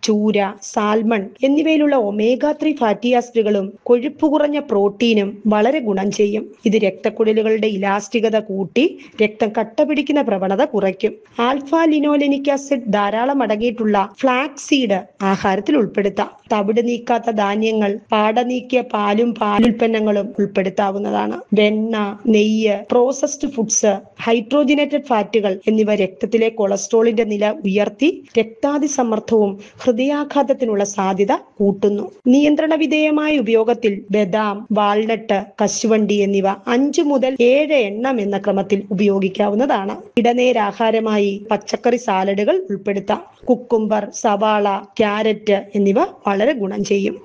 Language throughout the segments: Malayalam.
ചൂര സാൽമൺ എന്നിവയിലുള്ള ഒമേഗ ത്രീ ഫാറ്റി ആസിഡുകളും കൊഴുപ്പ് കുറഞ്ഞ പ്രോട്ടീനും വളരെ ഗുണം ചെയ്യും ഇത് രക്തക്കുഴലുകളുടെ ഇലാസ്റ്റികത കൂട്ടി രക്തം കട്ട പിടിക്കുന്ന പ്രവണത കുറയ്ക്കും ആൽഫ ലിനോലെനിക് ആസിഡ് ധാരാളം അടങ്ങിയിട്ടുള്ള ഫ്ലാക്സ് സീഡ് ആഹാരത്തിൽ ഉൾപ്പെടുത്താം തവിട് നീക്കാത്ത ധാന്യങ്ങൾ പാട നീക്കിയ പാലും പാലുൽപ്പന്നങ്ങളും ഉൾപ്പെടുത്താവുന്നതാണ് വെണ്ണ നെയ്യ് പ്രോസസ്ഡ് ഫുഡ്സ് ഹൈഡ്രോജിനേറ്റഡ് ഫാറ്റുകൾ എന്നിവ രക്തത്തിലെ കൊളസ്ട്രോളിന്റെ നില ഉയർത്തി രക്താതിസമ്മർദ്ദവും ഹൃദയാഘാതത്തിനുള്ള സാധ്യത കൂട്ടുന്നു നിയന്ത്രണ വിധേയമായ ഉപയോഗത്തിൽ ബദാം വാൾനട്ട് കശുവണ്ടി എന്നിവ അഞ്ചു മുതൽ ഏഴ് എണ്ണം എന്ന ക്രമത്തിൽ ഉപയോഗിക്കാവുന്നതാണ് ഇടനേരാഹാരമായി പച്ചക്കറി സാലഡുകൾ ഉൾപ്പെടുത്താം കുക്കുംബർ സവാള ക്യാരറ്റ് എന്നിവ വളരെ ഗുണം ചെയ്യും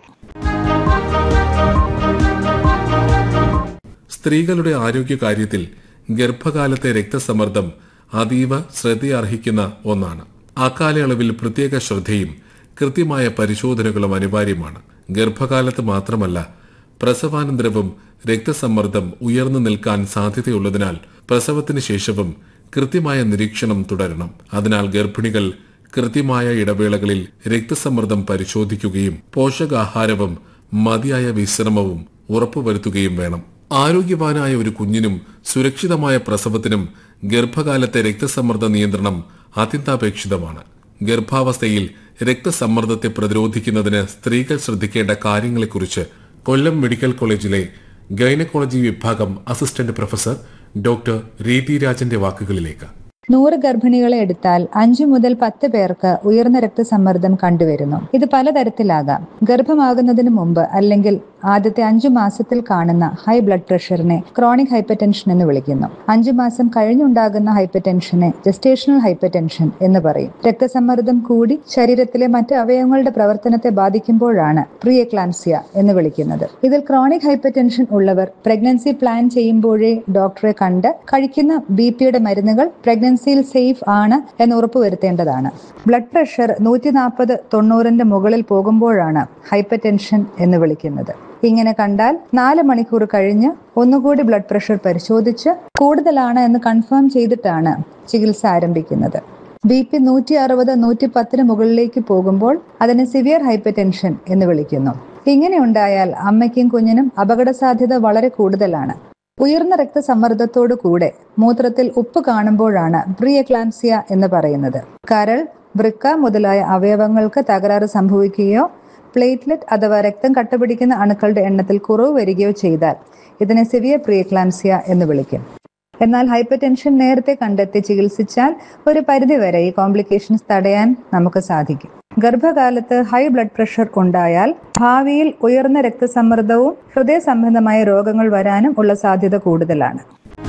സ്ത്രീകളുടെ ആരോഗ്യകാര്യത്തിൽ ഗർഭകാലത്തെ രക്തസമ്മർദ്ദം അതീവ ശ്രദ്ധയർഹിക്കുന്ന ഒന്നാണ് അക്കാലയളവിൽ പ്രത്യേക ശ്രദ്ധയും കൃത്യമായ പരിശോധനകളും അനിവാര്യമാണ് ഗർഭകാലത്ത് മാത്രമല്ല പ്രസവാനന്തരവും രക്തസമ്മർദ്ദം ഉയർന്നു നിൽക്കാൻ സാധ്യതയുള്ളതിനാൽ പ്രസവത്തിന് ശേഷവും കൃത്യമായ നിരീക്ഷണം തുടരണം അതിനാൽ ഗർഭിണികൾ കൃത്യമായ ഇടവേളകളിൽ രക്തസമ്മർദ്ദം പരിശോധിക്കുകയും പോഷകാഹാരവും മതിയായ വിശ്രമവും ഉറപ്പുവരുത്തുകയും വേണം ആരോഗ്യവാനായ ഒരു കുഞ്ഞിനും സുരക്ഷിതമായ പ്രസവത്തിനും ഗർഭകാലത്തെ രക്തസമ്മർദ്ദ നിയന്ത്രണം അത്യന്താപേക്ഷിതമാണ് ഗർഭാവസ്ഥയിൽ രക്തസമ്മർദ്ദത്തെ പ്രതിരോധിക്കുന്നതിന് സ്ത്രീകൾ ശ്രദ്ധിക്കേണ്ട കാര്യങ്ങളെക്കുറിച്ച് കൊല്ലം മെഡിക്കൽ കോളേജിലെ ഗൈനക്കോളജി വിഭാഗം അസിസ്റ്റന്റ് പ്രൊഫസർ ഡോക്ടർ രീതി രാജന്റെ വാക്കുകളിലേക്ക് നൂറ് ഗർഭിണികളെ എടുത്താൽ അഞ്ചു മുതൽ പത്ത് പേർക്ക് ഉയർന്ന രക്തസമ്മർദ്ദം കണ്ടുവരുന്നു ഇത് പലതരത്തിലാകാം ഗർഭമാകുന്നതിന് മുമ്പ് അല്ലെങ്കിൽ ആദ്യത്തെ അഞ്ചു മാസത്തിൽ കാണുന്ന ഹൈ ബ്ലഡ് പ്രഷറിനെ ക്രോണിക് ഹൈപ്പർടെൻഷൻ എന്ന് വിളിക്കുന്നു അഞ്ചു മാസം കഴിഞ്ഞുണ്ടാകുന്ന ഹൈപ്പർടെൻഷനെ ജസ്റ്റേഷണൽ ഹൈപ്പർടെൻഷൻ എന്ന് പറയും രക്തസമ്മർദ്ദം കൂടി ശരീരത്തിലെ മറ്റ് അവയവങ്ങളുടെ പ്രവർത്തനത്തെ ബാധിക്കുമ്പോഴാണ് പ്രീ എക്ലാംസിയ എന്ന് വിളിക്കുന്നത് ഇതിൽ ക്രോണിക് ഹൈപ്പർടെൻഷൻ ഉള്ളവർ പ്രഗ്നൻസി പ്ലാൻ ചെയ്യുമ്പോഴേ ഡോക്ടറെ കണ്ട് കഴിക്കുന്ന ബി പിയുടെ മരുന്നുകൾ പ്രഗ്നൻസിയിൽ സേഫ് ആണ് എന്ന് ഉറപ്പുവരുത്തേണ്ടതാണ് ബ്ലഡ് പ്രഷർ നൂറ്റി നാൽപ്പത് തൊണ്ണൂറിന്റെ മുകളിൽ പോകുമ്പോഴാണ് ഹൈപ്പർ ടെൻഷൻ എന്ന് വിളിക്കുന്നത് ഇങ്ങനെ കണ്ടാൽ നാല് മണിക്കൂർ കഴിഞ്ഞ് ഒന്നുകൂടി ബ്ലഡ് പ്രഷർ പരിശോധിച്ച് കൂടുതലാണ് എന്ന് കൺഫേം ചെയ്തിട്ടാണ് ചികിത്സ ആരംഭിക്കുന്നത് ബി പി നൂറ്റി അറുപത് നൂറ്റി പത്തിന് മുകളിലേക്ക് പോകുമ്പോൾ അതിനെ സിവിയർ ഹൈപ്പർ ടെൻഷൻ എന്ന് വിളിക്കുന്നു ഇങ്ങനെ ഉണ്ടായാൽ അമ്മയ്ക്കും കുഞ്ഞിനും അപകട സാധ്യത വളരെ കൂടുതലാണ് ഉയർന്ന രക്തസമ്മർദ്ദത്തോടു കൂടെ മൂത്രത്തിൽ ഉപ്പ് കാണുമ്പോഴാണ് പ്രീ എക്ലാംസിയ എന്ന് പറയുന്നത് കരൾ വൃക്ക മുതലായ അവയവങ്ങൾക്ക് തകരാറ് സംഭവിക്കുകയോ പ്ലേറ്റ്ലെറ്റ് അഥവാ രക്തം കട്ടപിടിക്കുന്ന അണുക്കളുടെ എണ്ണത്തിൽ കുറവ് വരികയോ ചെയ്താൽ ഇതിനെ സിവിയർ പ്രീ എക്ലാംസിയ എന്ന് വിളിക്കും എന്നാൽ ഹൈപ്പർ ടെൻഷൻ നേരത്തെ കണ്ടെത്തി ചികിത്സിച്ചാൽ ഒരു പരിധിവരെ ഈ കോംപ്ലിക്കേഷൻസ് തടയാൻ നമുക്ക് സാധിക്കും ഗർഭകാലത്ത് ഹൈ ബ്ലഡ് പ്രഷർ ഉണ്ടായാൽ ഭാവിയിൽ ഉയർന്ന രക്തസമ്മർദ്ദവും ഹൃദയ സംബന്ധമായ രോഗങ്ങൾ വരാനും ഉള്ള സാധ്യത കൂടുതലാണ്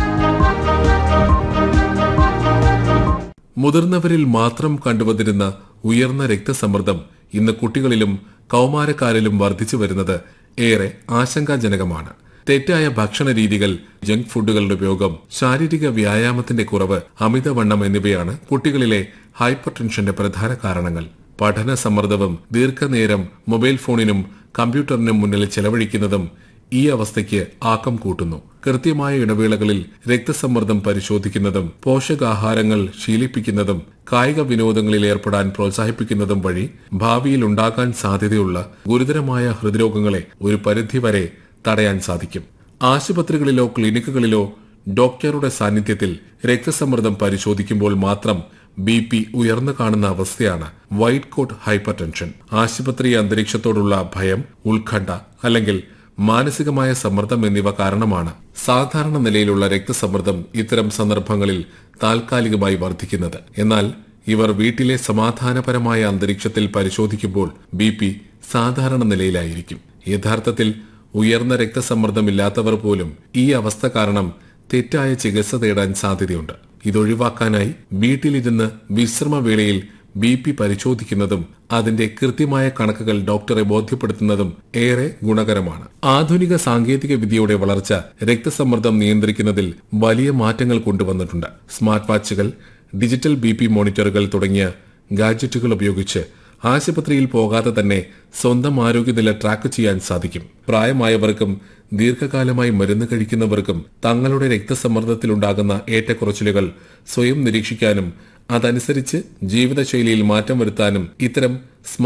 മുതിർന്നവരിൽ മാത്രം കണ്ടുവന്നിരുന്ന ഉയർന്ന രക്തസമ്മർദ്ദം ഇന്ന് കുട്ടികളിലും കൗമാരക്കാരിലും വർദ്ധിച്ചു വരുന്നത് ഏറെ ആശങ്കാജനകമാണ് തെറ്റായ ഭക്ഷണ രീതികൾ ജങ്ക് ഫുഡുകളുടെ ഉപയോഗം ശാരീരിക വ്യായാമത്തിന്റെ കുറവ് അമിതവണ്ണം എന്നിവയാണ് കുട്ടികളിലെ ഹൈപ്പർ ടെൻഷന്റെ പ്രധാന കാരണങ്ങൾ പഠന സമ്മർദ്ദവും ദീർഘനേരം മൊബൈൽ ഫോണിനും കമ്പ്യൂട്ടറിനും മുന്നിൽ ചെലവഴിക്കുന്നതും ഈ അവസ്ഥയ്ക്ക് ആക്കം കൂട്ടുന്നു കൃത്യമായ ഇടവേളകളിൽ രക്തസമ്മർദ്ദം പരിശോധിക്കുന്നതും പോഷകാഹാരങ്ങൾ ശീലിപ്പിക്കുന്നതും കായിക വിനോദങ്ങളിൽ ഏർപ്പെടാൻ പ്രോത്സാഹിപ്പിക്കുന്നതും വഴി ഭാവിയിൽ ഉണ്ടാകാൻ സാധ്യതയുള്ള ഗുരുതരമായ ഹൃദ്രോഗങ്ങളെ ഒരു പരിധിവരെ തടയാൻ സാധിക്കും ആശുപത്രികളിലോ ക്ലിനിക്കുകളിലോ ഡോക്ടറുടെ സാന്നിധ്യത്തിൽ രക്തസമ്മർദ്ദം പരിശോധിക്കുമ്പോൾ മാത്രം ബി പി ഉയർന്നു കാണുന്ന അവസ്ഥയാണ് വൈറ്റ് കോട്ട് ഹൈപ്പർ ടെൻഷൻ ആശുപത്രി അന്തരീക്ഷത്തോടുള്ള ഭയം ഉത്കണ്ഠ അല്ലെങ്കിൽ മാനസികമായ സമ്മർദ്ദം എന്നിവ കാരണമാണ് സാധാരണ നിലയിലുള്ള രക്തസമ്മർദ്ദം ഇത്തരം സന്ദർഭങ്ങളിൽ താൽക്കാലികമായി വർദ്ധിക്കുന്നത് എന്നാൽ ഇവർ വീട്ടിലെ സമാധാനപരമായ അന്തരീക്ഷത്തിൽ പരിശോധിക്കുമ്പോൾ ബി പി സാധാരണ നിലയിലായിരിക്കും യഥാർത്ഥത്തിൽ ഉയർന്ന രക്തസമ്മർദ്ദമില്ലാത്തവർ പോലും ഈ അവസ്ഥ കാരണം തെറ്റായ ചികിത്സ തേടാൻ സാധ്യതയുണ്ട് ഇതൊഴിവാക്കാനായി വീട്ടിലിരുന്ന് വിശ്രമവേളയിൽ ബി പി പരിശോധിക്കുന്നതും അതിന്റെ കൃത്യമായ കണക്കുകൾ ഡോക്ടറെ ബോധ്യപ്പെടുത്തുന്നതും ഏറെ ഗുണകരമാണ് ആധുനിക സാങ്കേതിക വിദ്യയുടെ വളർച്ച രക്തസമ്മർദ്ദം നിയന്ത്രിക്കുന്നതിൽ വലിയ മാറ്റങ്ങൾ കൊണ്ടുവന്നിട്ടുണ്ട് സ്മാർട്ട് വാച്ചുകൾ ഡിജിറ്റൽ ബി പി മോണിറ്ററുകൾ തുടങ്ങിയ ഗാഡ്ജറ്റുകൾ ഉപയോഗിച്ച് ആശുപത്രിയിൽ പോകാതെ തന്നെ സ്വന്തം ആരോഗ്യനില ട്രാക്ക് ചെയ്യാൻ സാധിക്കും പ്രായമായവർക്കും ദീർഘകാലമായി മരുന്ന് കഴിക്കുന്നവർക്കും തങ്ങളുടെ രക്തസമ്മർദ്ദത്തിലുണ്ടാകുന്ന ഏറ്റക്കുറച്ചിലുകൾ സ്വയം നിരീക്ഷിക്കാനും അതനുസരിച്ച് ജീവിതശൈലിയിൽ മാറ്റം വരുത്താനും ഇത്തരം